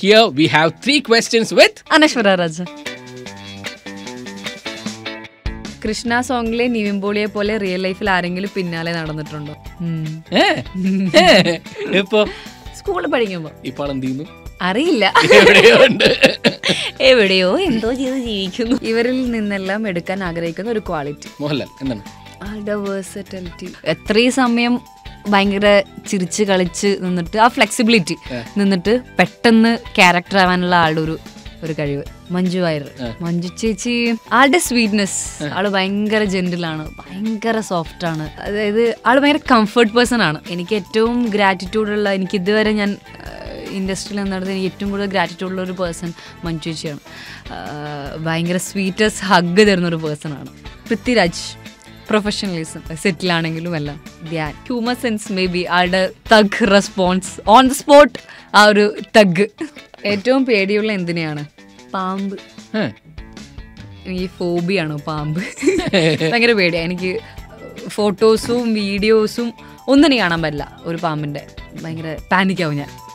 Here we have three questions with Anaswara Raja Krishna സോങ്ങിലെ നിവിംബോളിയെ പോലെ റിയൽ ലൈഫിൽ ആരെങ്കിലും പിന്നാലെ നടന്നിട്ടുണ്ടോ ഉം. ഇപ്പൊ സ്കൂളിൽ പഠിക്കുമ്പോ ഇപ്പോൾ എന്ത് ചെയ്യുന്നു അറിയില്ല എവിടെയോ ഉണ്ട് എവിടെയോ എന്തോ ചെയ്ത് ജീവിക്കുന്നു ഇവരിൽ നിന്നെല്ലാം എടുക്കാൻ ആഗ്രഹിക്കുന്ന ഒരു ക്വാളിറ്റി മോഹൻലാൽ എന്താണ് ആളുടെ വേഴ്സറ്റാലിറ്റി എത്രയും സമയം ഭയങ്കര ചിരിച്ച് കളിച്ച് നിന്നിട്ട് ആ ഫ്ലെക്സിബിലിറ്റി നിന്നിട്ട് പെട്ടെന്ന് ക്യാരക്ടർ ആവാനുള്ള ആളുടെ ഒരു ഒരു കഴിവ് മഞ്ജു വാര്യർ മഞ്ജു ചേച്ചി ആളുടെ സ്വീറ്റ്നെസ് ആള് ഭയങ്കര ജെന്റിലാണ് ഭയങ്കര സോഫ്റ്റ് ആണ് അതായത് ആള് ഭയങ്കര കംഫർട്ട് പേഴ്സൺ ആണ് എനിക്ക് ഏറ്റവും ഗ്രാറ്റിറ്റ്യൂഡ് ഉള്ള എനിക്ക് ഇതുവരെ ഞാൻ ഇൻഡസ്ട്രിയിൽ നിന്നിടത്ത് എനിക്ക് ഏറ്റവും കൂടുതൽ ഗ്രാറ്റിറ്റ്യൂഡ് ഉള്ള ഒരു പേഴ്സൺ മഞ്ജു ചേച്ചിയാണ് ആ, ഭയങ്കര സ്വീറ്റസ്റ്റ് ഹഗ് തരുന്ന ഒരു പേഴ്സൺ ആണ് പൃഥ്വിരാജ് പ്രൊഫഷണലിസം സെറ്റിലാണെങ്കിലും എല്ലാം Dhyan humour sense may be ആളുടെ thug response on the spot ആ ഒരു തഗ് ഏറ്റവും പേടിയുള്ള എന്തിനെയാണ് പാമ്പ് ഏ. എനിക്ക് ഫോബിയാണോ പാമ്പ് ഭയങ്കര പേടിയാണ് എനിക്ക് ഫോട്ടോസും വീഡിയോസും ഒന്നും എനിക്ക് കാണാൻ പറ്റില്ല ഒരു പാമ്പിൻ്റെ ഭയങ്കര പാനിക്കാവും ഞാൻ